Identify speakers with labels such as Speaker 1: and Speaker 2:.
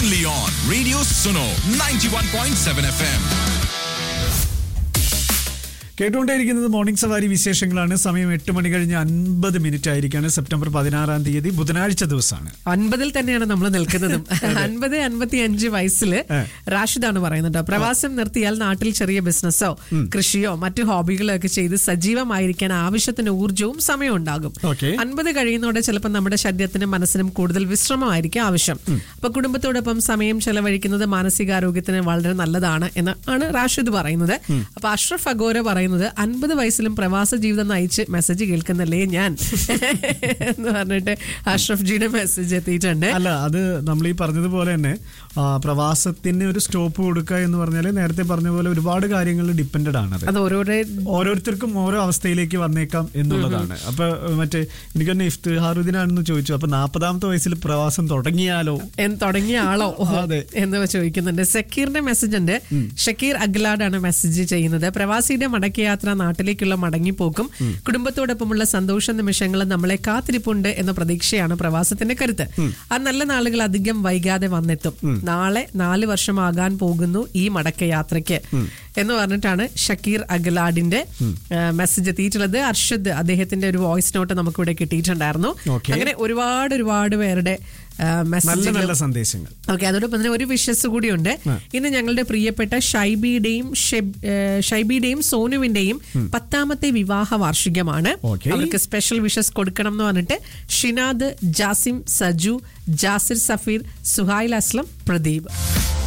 Speaker 1: only on Radio Suno 91.7 FM.
Speaker 2: കേട്ടുകൊണ്ടേയിരിക്കുന്നത് morning സവാരി വിശേഷങ്ങളാണ് സമയം എട്ട് മണി കഴിഞ്ഞ് അൻപത് മിനിറ്റ് ആയിരിക്കാണ് സെപ്റ്റംബർ പതിനാറാം തീയതി ബുധനാഴ്ച ദിവസമാണ്
Speaker 3: അൻപതിൽ തന്നെയാണ് നമ്മൾ നിൽക്കുന്നതും അൻപത് അൻപത്തി അഞ്ച് വയസ്സില് റാഷിദാണ് പറയുന്നത് ട്ടോ. പ്രവാസം നിർത്തിയാൽ നാട്ടിൽ ചെറിയ ബിസിനസ്സോ കൃഷിയോ മറ്റു ഹോബികളോ ഒക്കെ ചെയ്ത് സജീവമായിരിക്കാൻ ആവശ്യത്തിന് ഊർജവും സമയവും ഉണ്ടാകും
Speaker 2: Okay.
Speaker 3: അൻപത് കഴിയുന്നതോടെ ചിലപ്പോൾ നമ്മുടെ ശരീരത്തിനും മനസ്സിനും കൂടുതൽ വിശ്രമമായിരിക്കും ആവശ്യം അപ്പൊ കുടുംബത്തോടൊപ്പം സമയം ചെലവഴിക്കുന്നത് മാനസികാരോഗ്യത്തിന് വളരെ നല്ലതാണ് എന്ന് ആണ് റാഷിദ് പറയുന്നത് അപ്പൊ അഷ്റഫ് അഗോര പറയുന്നത് അൻപത് വയസ്സിലും പ്രവാസ ജീവിതം നയിച്ച് മെസ്സേജ് കേൾക്കുന്നല്ലേ ഞാൻ എന്ന് പറഞ്ഞിട്ട് അഷ്റഫ് ജിയുടെ മെസ്സേജ് എത്തിയിട്ടുണ്ട്
Speaker 2: അല്ല അത് നമ്മൾ ഈ പറഞ്ഞതുപോലെ തന്നെ ആ, പ്രവാസത്തിന് ഒരു സ്റ്റോപ്പ് കൊടുക്കുക എന്ന് പറഞ്ഞാൽ നേരത്തെ പറഞ്ഞ പോലെ ഒരുപാട് കാര്യങ്ങളിൽ ഡിപ്പെൻഡഡ് ആണത്
Speaker 3: അത് ഓരോരോ
Speaker 2: ഓരോരുത്തർക്കും ഓരോ അവസ്ഥയിലേക്ക് വന്നേക്കാം എന്നുള്ളതാണ് അപ്പൊ മറ്റേ എനിക്ക് തന്നെ ഇഫ്തിഹാറുദ്ദീനാണെന്ന് ചോദിച്ചു അപ്പൊ നാൽപ്പതാമത്തെ വയസ്സിൽ പ്രവാസം തുടങ്ങിയാലോ
Speaker 3: എന്ന് തുടങ്ങിയ ആളോ
Speaker 2: അതെ.
Speaker 3: എന്ന് ചോദിക്കുന്നുണ്ട് സക്കീറിന്റെ മെസ്സേജ് ഉണ്ട് ഷക്കീർ അഗ്ലാഡാണ് മെസ്സേജ് ചെയ്യുന്നത് പ്രവാസിയുടെ മടക്കയാത്ര നാട്ടിലേക്കുള്ള മടങ്ങിപ്പോക്കും കുടുംബത്തോടൊപ്പമുള്ള സന്തോഷ നിമിഷങ്ങൾ നമ്മളെ കാത്തിരിപ്പുണ്ട് എന്ന പ്രതീക്ഷയാണ് പ്രവാസത്തിന്റെ കരുത്ത് ആ നല്ല നാളുകൾ അധികം വൈകാതെ വന്നെത്തും നാളെ നാല് വർഷമാകാൻ പോകുന്നു ഈ മടക്കയാത്രയ്ക്ക് എന്ന് പറഞ്ഞിട്ടാണ് ഷക്കീർ അഗ്ലാഡിന്റെ മെസ്സേജ് എത്തിയിട്ടുള്ളത് അർഷദ് അദ്ദേഹത്തിന്റെ ഒരു വോയിസ് നോട്ട് നമുക്കിവിടെ കിട്ടിയിട്ടുണ്ടായിരുന്നു
Speaker 2: Okay.
Speaker 3: അങ്ങനെ ഒരുപാട് ഒരുപാട് പേരുടെ
Speaker 2: നല്ല
Speaker 3: മെസ്സേജ്
Speaker 2: നല്ല സന്ദേശങ്ങൾ
Speaker 3: ഓക്കെ അതോടൊപ്പം തന്നെ ഒരു വിഷസ് കൂടിയുണ്ട് ഇന്ന് ഞങ്ങളുടെ പ്രിയപ്പെട്ട ഷൈബിയുടെയും ഷെബ്- ഏഹ് ഷൈബിയുടെയും സോനുവിന്റെയും പത്താമത്തെ വിവാഹ വാർഷികമാണ്
Speaker 2: Okay.
Speaker 3: അവർക്ക് സ്പെഷ്യൽ വിഷസ് കൊടുക്കണം എന്ന് പറഞ്ഞിട്ട് ഷിനാദ് ജാസിം സജു ജാസിർ സഫീർ സുഹൈൽ അസ്ലം പ്രദീപ്